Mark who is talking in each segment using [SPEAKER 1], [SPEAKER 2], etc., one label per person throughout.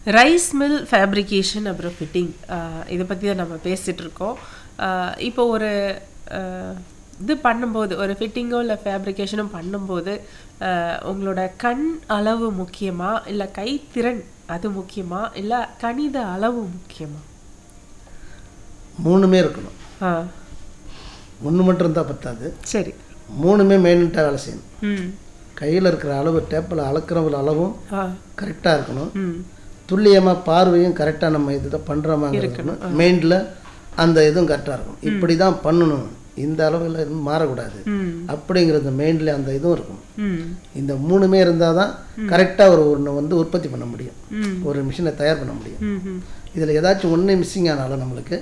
[SPEAKER 1] Rice mill fabrication அப்புறம் fitting இதை பற்றி தான் நம்ம பேசிகிட்டு இருக்கோம் ஆஹ் இப்போ ஒரு ஆஹ் இது பண்ணும்போது ஒரு ஃபிட்டிங்கோ இல்லை ஃபேப்ரிகேஷனும் பண்ணும்போது ஆஹ் உங்களோட கண் அளவு முக்கியமா இல்லை கைத்திறன் அது முக்கியமா இல்லை கணித அளவு முக்கியமா
[SPEAKER 2] மூணுமே இருக்கணும்
[SPEAKER 1] ஆ
[SPEAKER 2] ஒன்று மட்டும் இருந்தால் பத்தாது
[SPEAKER 1] சரி
[SPEAKER 2] மூணுமே மெயின்ட்டாக வேலை செய்யணும்
[SPEAKER 1] ம்
[SPEAKER 2] கையில் இருக்கிற அளவு டேப்பில் அளக்கிறவங்க அளவும்
[SPEAKER 1] ஆ
[SPEAKER 2] கரெக்டாக இருக்கணும்
[SPEAKER 1] ம்
[SPEAKER 2] துல்லியமாக பார்வையும் கரெக்டாக நம்ம இதை பண்ணுற மாதிரி இருக்கணும் மெயினில் அந்த இதுவும் கரெக்டாக இருக்கணும் இப்படி தான் பண்ணணும் இந்த அளவில் இருந்து மாறக்கூடாது
[SPEAKER 1] ம்
[SPEAKER 2] அப்படிங்கிறது மெயினில் அந்த இதுவும் இருக்கணும்
[SPEAKER 1] ம்
[SPEAKER 2] இந்த மூணுமே இருந்தால் தான் கரெக்டாக ஒரு ஒன்று வந்து உற்பத்தி பண்ண முடியும்
[SPEAKER 1] ம்
[SPEAKER 2] ஒரு மிஷினை தயார் பண்ண முடியும்
[SPEAKER 1] ம் ம்
[SPEAKER 2] இதில் ஏதாச்சும் ஒன்று மிஸ்ஸிங் ஆனாலும் நம்மளுக்கு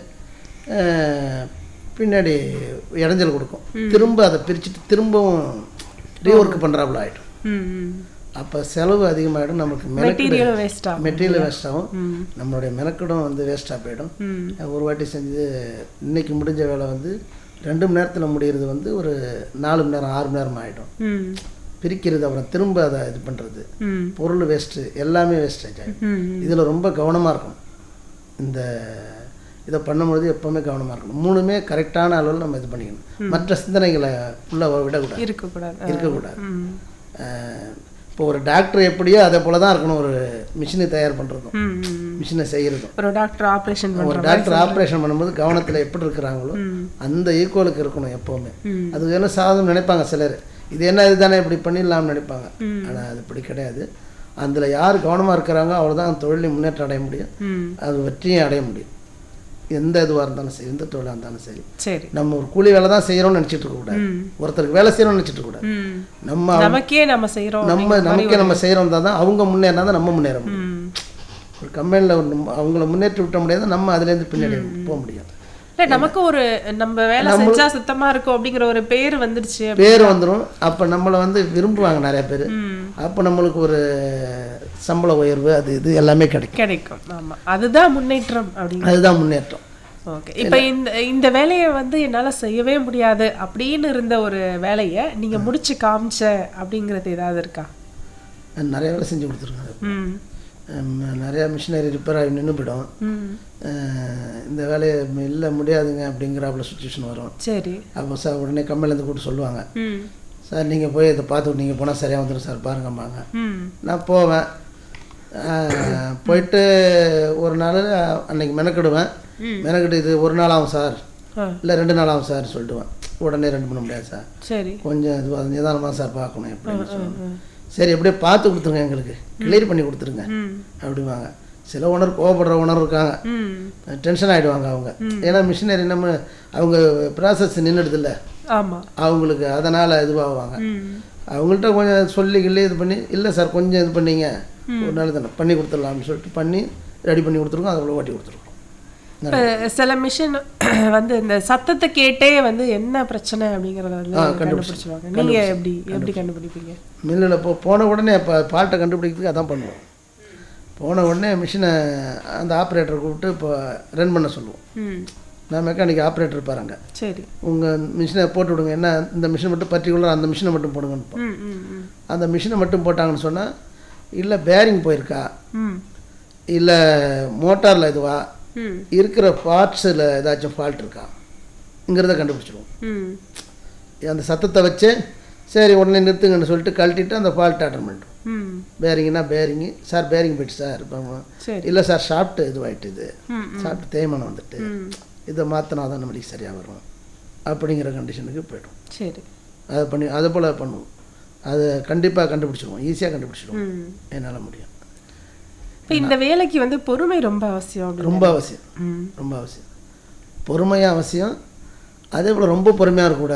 [SPEAKER 2] அஹ், பின்னாடி இடைஞ்சல் கொடுக்கும் திரும்ப அதை பிரிச்சுட்டு திரும்பவும் ரீஒர்க் பண்ணுறாப்புல ஆகிடும்
[SPEAKER 1] ம் ம்
[SPEAKER 2] அப்போ செலவு அதிகமாகிடும் நமக்கு மெனக்கெடு
[SPEAKER 1] மெட்டீரியல் வேஸ்டா
[SPEAKER 2] மெட்டீரியல் வேஸ்ட் ஆகும்
[SPEAKER 1] ம்
[SPEAKER 2] நம்மளுடைய மெனக்கெடும் வந்து வேஸ்ட்டாக போயிடும்
[SPEAKER 1] ம்
[SPEAKER 2] ஒரு வாட்டி செஞ்சு இன்னைக்கு முடிஞ்ச வேலை வந்து ரெண்டு மணி நேரத்தில் முடிகிறது வந்து ஒரு நாலு மணி நேரம் ஆறு மணி நேரம் ஆகிடும்
[SPEAKER 1] ம்
[SPEAKER 2] பிரிக்கிறது அப்புறம் திரும்ப அதை இது பண்ணுறது
[SPEAKER 1] ம்
[SPEAKER 2] பொருள் வேஸ்ட்டு எல்லாமே வேஸ்டேஜ் ஆகிடும்
[SPEAKER 1] ம்
[SPEAKER 2] இதில் ரொம்ப கவனமாக இருக்கணும் இந்த இதை பண்ணும்பொழுது எப்போவுமே கவனமாக இருக்கணும் மூணுமே கரெக்டான அளவில் நம்ம இது பண்ணிக்கணும் மற்ற சிந்தனைகளை உள்ள விடக்கூடாது
[SPEAKER 1] இருக்கக்கூடாது ஆ.
[SPEAKER 2] இருக்கக்கூடாது
[SPEAKER 1] ம்
[SPEAKER 2] அஹ் இப்போ ஒரு டாக்டர் எப்படியோ அதே போல தான் இருக்கணும் ஒரு மிஷினை தயார் பண்ணுறதும்
[SPEAKER 1] ம் ம்
[SPEAKER 2] மிஷினை செய்கிறதும்
[SPEAKER 1] ஒரு டாக்டர் ஆப்ரேஷன்
[SPEAKER 2] ஒரு
[SPEAKER 1] பண்ற
[SPEAKER 2] டாக்டர் ஆப்ரேஷன் பண்ணும்போது கவனத்தில் எப்படி இருக்கிறாங்களோ
[SPEAKER 1] ம்.
[SPEAKER 2] அந்த ஈக்குவலுக்கு இருக்கணும் எப்போவுமே
[SPEAKER 1] ம்.
[SPEAKER 2] அது வேணும் சாதம் நினைப்பாங்க சிலர் இது என்ன இதுதானே இப்படி பண்ணிடலாம்னு நினைப்பாங்க
[SPEAKER 1] ம்.
[SPEAKER 2] ஆனால் அது இப்படி கிடையாது அதில் யார் கவனமாக இருக்கிறாங்க அவ்வளோதான் தொழிலில் முன்னேற்றம் அடைய முடியும்
[SPEAKER 1] ம்
[SPEAKER 2] அது வெற்றியும் அடைய முடியும் எந்த இதுவாக இருந்தாலும் சரி எந்த தொழிலாக இருந்தாலும் சரி
[SPEAKER 1] சரி
[SPEAKER 2] நம்ம ஒரு கூலி வேலை தான் செய்கிறோம்னு நினச்சிட்டு இருக்கக்கூடாது
[SPEAKER 1] ம்
[SPEAKER 2] ஒருத்தருக்கு வேலை செய்கிறோம்னு நினச்சிட்டு இருக்கக்கூடாது
[SPEAKER 1] ம்
[SPEAKER 2] நம்ம
[SPEAKER 1] நமக்கே நம்ம செய்றோம்
[SPEAKER 2] நம்ம நமக்கே நம்ம செய்கிறோம் தான் அவங்க முன்னேறினா தான் நம்ம முன்னேற முடியும்
[SPEAKER 1] ம்
[SPEAKER 2] ஒரு கம்பெனியில் ஒரு நம்ம- அவங்கள முன்னேற்றி விட்ட முடியாது நம்ம அதுலேருந்து பின்னாடி போக முடியும்
[SPEAKER 1] இல்ல நமக்கு ஒரு நம்ம வேலை செஞ்சா சுத்தமா இருக்கும் அப்படிங்கிற ஒரு பேர் வந்துடுச்சு
[SPEAKER 2] பேர் வந்துடும் அப்போ நம்மளை வந்து விரும்புவாங்க நிறைய பேர்
[SPEAKER 1] ம்
[SPEAKER 2] அப்போ நம்மளுக்கு ஒரு சம்பள உயர்வு அது இது எல்லாமே கிடைக்கும்
[SPEAKER 1] கிடைக்கும் ஆமா அதுதான் முன்னேற்றம் அப்படிங்க
[SPEAKER 2] அதுதான் முன்னேற்றம்
[SPEAKER 1] ஓகே இப்போ இந்த இந்த வேலையை வந்து என்னால செய்யவே முடியாது அப்படின்னு இருந்த ஒரு வேலையை நீங்க முடிச்சு காமிச்ச அப்படிங்கிறது ஏதாவது இருக்கா
[SPEAKER 2] நான் நிறைய வேலை செஞ்சு கொடுத்துருக்காங்க
[SPEAKER 1] ம்
[SPEAKER 2] நிறையா மிஷினரி ரிப்பேர் ஆகி நின்று போயிடும்
[SPEAKER 1] ம்
[SPEAKER 2] அஹ் இந்த வேலையை இல்லை முடியாதுங்க அப்படிங்கிறாப்புல சுச்சுவேஷன் வரும்
[SPEAKER 1] சரி
[SPEAKER 2] அப்போ சார் உடனே கம்பெனிலேருந்து கூப்பிட்டு சொல்லுவாங்க
[SPEAKER 1] ம்
[SPEAKER 2] சார் நீங்கள் போய் இதை பார்த்து நீங்கள் போனால் சரியாக வந்துடும் சார் பாருங்கம்பாங்க
[SPEAKER 1] ம்
[SPEAKER 2] நான் போவேன் அஹ் போயிட்டு ஒரு நாள் அன்னைக்கு மெனக்கிடுவேன்
[SPEAKER 1] ம்.
[SPEAKER 2] மெனக்கிட்டு இது ஒரு நாள் ஆகும் சார்
[SPEAKER 1] ஆ
[SPEAKER 2] இல்லை ரெண்டு நாள் ஆகும் சார் சொல்லிட்டுவேன் உடனே ரெண்டு பண்ண முடியாது சார்
[SPEAKER 1] சரி
[SPEAKER 2] கொஞ்சம் இது நிதானமாக சார் பார்க்கணும் எப்படின்னு சொல்லுவேன் சரி எப்படியே பார்த்து கொடுத்துருங்க எங்களுக்கு கிளியர் பண்ணி கொடுத்துருங்க
[SPEAKER 1] ம்
[SPEAKER 2] அப்படிவாங்க சில உணர் கோவப்படுற உணர்வு இருக்காங்க
[SPEAKER 1] ம்
[SPEAKER 2] டென்ஷன் ஆகிடுவாங்க அவங்க ஏன்னா மிஷினரி நம்ம அவங்க ப்ராசஸ் நின்றுடுதில்ல
[SPEAKER 1] ஆமா
[SPEAKER 2] அவங்களுக்கு அதனால் இதுவாகுவாங்க
[SPEAKER 1] ம்
[SPEAKER 2] அவங்கள்ட்ட கொஞ்சம் சொல்லி கிள்ளி இது பண்ணி இல்லை சார் கொஞ்சம் இது பண்ணீங்க ஒரு நாள் தானே பண்ணி கொடுத்துடலாம்னு சொல்லிட்டு பண்ணி ரெடி பண்ணி கொடுத்துருக்கோம் அதை ஓட்டி கொடுத்துருக்கோம்
[SPEAKER 1] இப்ப சில மிஷின் வந்து இந்த சத்தத்தை கேட்டே வந்து என்ன பிரச்சனை அப்படிங்கறத வந்து கண்டுபிடிச்சிருவாங்க நீங்க எப்படி எப்படி கண்டுபிடிப்பீங்க
[SPEAKER 2] மில்லில் போ போன உடனே இப்போ பால்ட்டை கண்டுபிடிக்கிறதுக்கு அதான் பண்ணுவோம் போன உடனே மிஷினை அந்த ஆப்ரேட்டரை கூப்பிட்டு இப்போ ரன் பண்ண சொல்லுவோம்
[SPEAKER 1] ம்
[SPEAKER 2] நான் மெக்கானிக் ஆப்ரேட்டர் பாருங்க
[SPEAKER 1] சரி
[SPEAKER 2] உங்கள் மிஷினை போட்டு விடுங்க என்ன இந்த மிஷின் மட்டும் பர்டிகுலர் அந்த மிஷினை மட்டும் போடுங்கன்னு
[SPEAKER 1] ம் ம் ம்
[SPEAKER 2] அந்த மிஷினை மட்டும் போட்டாங்கன்னு சொன்னால் இல்லை பேரிங் போயிருக்கா
[SPEAKER 1] ம்
[SPEAKER 2] இல்லை மோட்டாரில் இதுவா
[SPEAKER 1] ம்
[SPEAKER 2] இருக்கிற பார்ட்ஸில் ஏதாச்சும் ஃபால்ட் இருக்காங்கிறத கண்டுபிடிச்சிடுவோம்
[SPEAKER 1] ம்
[SPEAKER 2] அந்த சத்தத்தை வச்சு சரி உடனே நிறுத்துங்கன்னு சொல்லிட்டு கழட்டிட்டு அந்த ஃபால்ட் அட்டன் பண்ணிட்டோம்
[SPEAKER 1] ம்
[SPEAKER 2] பேரிங்னா பேரிங்கு சார் பேரிங் போயிட்டு சார் இப்போ
[SPEAKER 1] சரி
[SPEAKER 2] இல்லை சார் ஷாஃப்ட் இதுவாயிட்டு இது
[SPEAKER 1] ம்
[SPEAKER 2] ஷாஃப்ட் தேய்மானம் வந்துட்டு
[SPEAKER 1] ம்
[SPEAKER 2] இதை மாற்றினா தான் நம்மளுக்கு சரியாக வரும் அப்படிங்கிற கண்டிஷனுக்கு போய்டும்
[SPEAKER 1] சரி
[SPEAKER 2] அதை பண்ணி அதை போல் பண்ணுவோம் அதை கண்டிப்பாக கண்டுபிடிச்சிடுவோம் ஈஸியாக கண்டுபிடிச்சிடுவோம்
[SPEAKER 1] ம்
[SPEAKER 2] என்னால் முடியும்
[SPEAKER 1] இப்போ இந்த வேலைக்கு வந்து பொறுமை ரொம்ப அவசியம் அப்படி
[SPEAKER 2] ரொம்ப அவசியம்
[SPEAKER 1] ம்
[SPEAKER 2] ரொம்ப அவசியம் பொறுமையாக அவசியம் அதே போல் ரொம்ப பொறுமையாக இருக்கக்கூடாது